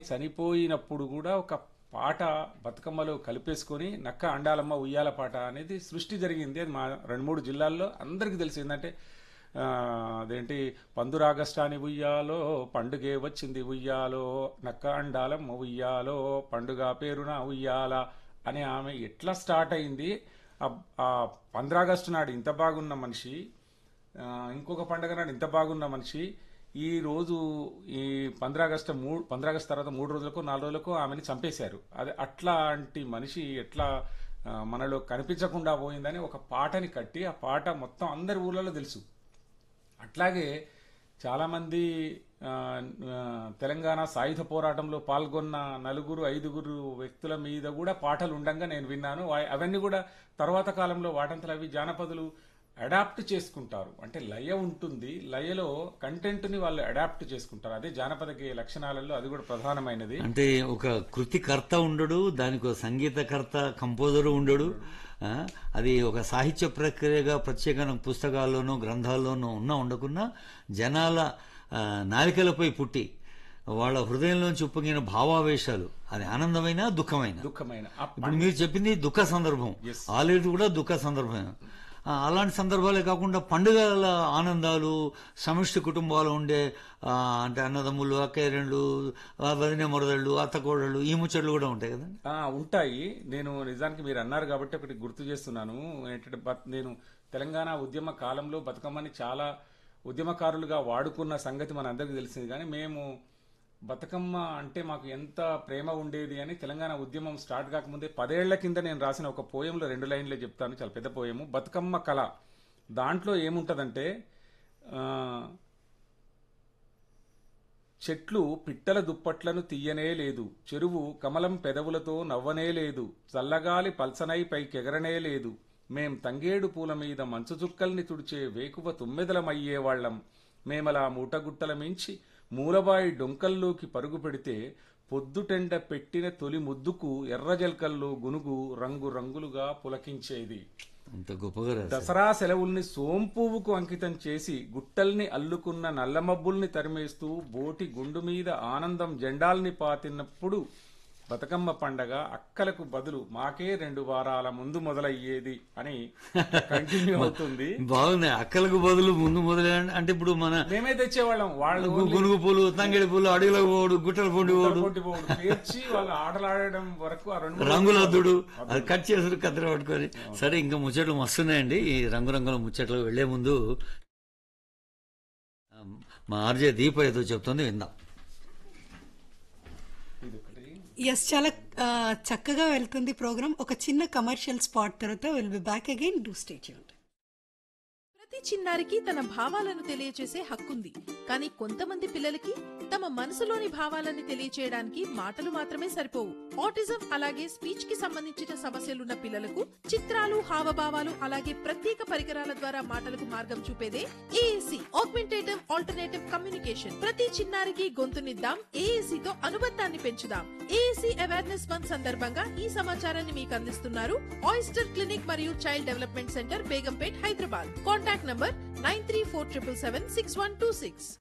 చనిపోయినప్పుడు కూడా ఒక పాట బతుకమ్మలో కలిపేసుకొని నక్క అండాలమ్మ ఉయ్యాల పాట అనేది సృష్టి జరిగింది అది మా రెండు మూడు జిల్లాల్లో అందరికీ తెలిసి ఏంటంటే ఆ, అదేంటి పందురాగస్టాని ఉయ్యాలో పండుగే వచ్చింది ఉయ్యాలో నక్క అండాలమ్మ ఉయ్యాలో పండుగ పేరున ఉయ్యాల అని ఆమె ఎట్లా స్టార్ట్ అయింది ఆ- ఆ పంద్రాగస్టు నాడు ఇంత బాగున్న మనిషి ఆ, ఇంకొక పండగ నాడు ఇంత బాగున్న మనిషి ఈ రోజు ఈ పంద్రాగస్టు మూడు పంద్రాగస్టు తర్వాత మూడు రోజులకు నాలుగు రోజులకు ఆమెని చంపేశారు అదే అట్లాంటి మనిషి ఎట్లా ఆ, మనలో కనిపించకుండా పోయిందని ఒక పాటని కట్టి ఆ పాట మొత్తం అందరి ఊర్లలో తెలుసు అట్లాగే చాలామంది ఆ, ఆ, తెలంగాణ సాయుధ పోరాటంలో పాల్గొన్న నలుగురు ఐదుగురు వ్యక్తుల మీద కూడా పాటలు ఉండంగా నేను విన్నాను వా- అవన్నీ కూడా తర్వాత కాలంలో వాటంతలు అవి జానపదులు అడాప్ట్ చేసుకుంటారు అంటే లయ ఉంటుంది లయలో కంటెంట్ని వాళ్ళు అడాప్ట్ చేసుకుంటారు అదే జానపద గేయ లక్షణాలలో అది కూడా ప్రధానమైనది అంటే ఒక కృతికర్త ఉండడు దానికి ఒక సంగీతకర్త కంపోజరు ఉండడు ఆ, అది ఒక సాహిత్య ప్రక్రియగా ప్రత్యేకమైన పుస్తకాల్లోనూ గ్రంథాల్లోనూ ఉన్నా ఉండకున్నా జనాల ఆ, నాలికలపై పుట్టి వాళ్ళ హృదయంలోంచి ఉప్పొంగిన భావావేశాలు అది ఆనందమైన దుఃఖమైన దుఃఖమైన ఆ ఇప్పుడు మీరు చెప్పింది దుఃఖ సందర్భం ఆల్రెడీ కూడా దుఃఖ సందర్భం ఆ, అలాంటి సందర్భాలే కాకుండా పండుగల ఆనందాలు సమిష్టి కుటుంబాలు ఉండే ఆ, అంటే అన్నదమ్ములు అక్కయ్యలు వదిన మరదళ్ళు అత్తకోడళ్ళు ఈ ముచ్చట్లు కూడా ఉంటాయి కదా ఆ, ఉంటాయి నేను నిజానికి మీరు అన్నారు కాబట్టి ఒకటి గుర్తు చేస్తున్నాను ఏంటంటే బత్- నేను తెలంగాణ ఉద్యమ కాలంలో బతుకమ్మని చాలా ఉద్యమకారులుగా వాడుకున్న సంగతి మన అందరికీ తెలిసింది కానీ మేము బతుకమ్మ అంటే మాకు ఎంత ప్రేమ ఉండేది అని తెలంగాణ ఉద్యమం స్టార్ట్ కాకముందే పదేళ్ల కింద నేను రాసిన ఒక పోయంలో రెండు లైన్లే చెప్తాను చాలా పెద్ద పోయము బతుకమ్మ కళ దాంట్లో ఏముంటదంటే ఆ, చెట్లు పిట్టల దుప్పట్లను తీయనే లేదు చెరువు కమలం పెదవులతో నవ్వనే లేదు చల్లగాలి పల్సనై పైకెగరనే లేదు మేం తంగేడు పూల మీద మంచు చుక్కల్ని తుడిచే వేకువ తుమ్మెదలమయ్యేవాళ్లం మేమలా మూటగుట్టల మించి మూలబాయి డొంకల్లోకి పరుగు పెడితే పొద్దుటెండ పెట్టిన తొలి ముద్దుకు ఎర్రజల్కల్లో గునుగు రంగు రంగులుగా పులకించేది అంత గొప్పగా రాశారు దసరా సెలవుల్ని సోంపువ్వుకు అంకితం చేసి గుట్టల్ని అల్లుకున్న నల్లమబ్బుల్ని తరిమేస్తూ బోటి గుండు మీద ఆనందం జెండాల్ని పాతినప్పుడు బతుకమ్మ పండగ అక్కలకు బదులు మాకే రెండు వారాల ముందు మొదలయ్యేది అని కంటిన్యూ అవుతుంది బాగున్నాయి అక్కలకు బదులు ముందు మొదలై అంటే ఇప్పుడు మన మేమే తెచ్చేవాళ్ళం వాళ్ళు గు- గునుగు పూలు తంగేడి పూలు అడవిలో పోడు గుట్టల పొండి పోడు పోటీ పోటీ పేర్చి వాళ్ళు ఆటలాడడం వరకు ఆ రెండు మూడు రంగులద్దుడు అది కట్ చేసుడు కత్తెర పట్టుకొని సరే ఇంకా ముచ్చట్లు మస్తున్నాయండి ఈ రంగురంగుల ముచ్చట్లు వెళ్లే ముందు ఆ, మా ఆర్జే దీప ఏదో చెప్తుంది విందాం ఇది ఒకటి ఎస్ చాలా ఆ, చక్కగా వెళ్తుంది ప్రోగ్రామ్ ఒక చిన్న కమర్షియల్ స్పాట్ తర్వాత విల్ బి బ్యాక్ అగైన్ డూ స్టేట్ ప్రతి చిన్నారికి తన భావాలను తెలియచేసే హక్కుంది కానీ కొంతమంది పిల్లలకి తమ మనసులోని భావాలని తెలియచేయడానికి మాటలు మాత్రమే సరిపోవు ఆటిజం అలాగే స్పీచ్ కి సంబంధించిన సమస్యలున్న పిల్లలకు చిత్రాలు హావభావాలు అలాగే ప్రత్యేక పరికరాల ద్వారా మాటలకు మార్గం చూపేదే ఏఏసి ఆగ్మెంటేటివ్ ఆల్టర్నేటివ్ కమ్యూనికేషన్ ప్రతి చిన్నారికి గొంతునిద్దాం ఏఏసి తో అనుబంధాన్ని పెంచుదాం ఏఏసి అవేర్నెస్ మంత్ సందర్భంగా ఈ సమాచారాన్ని మీకు అందిస్తున్నారు ఆయిస్టర్ క్లినిక్ మరియు child development centre Begumpet Hyderabad contact number nine three four triple seven six one two six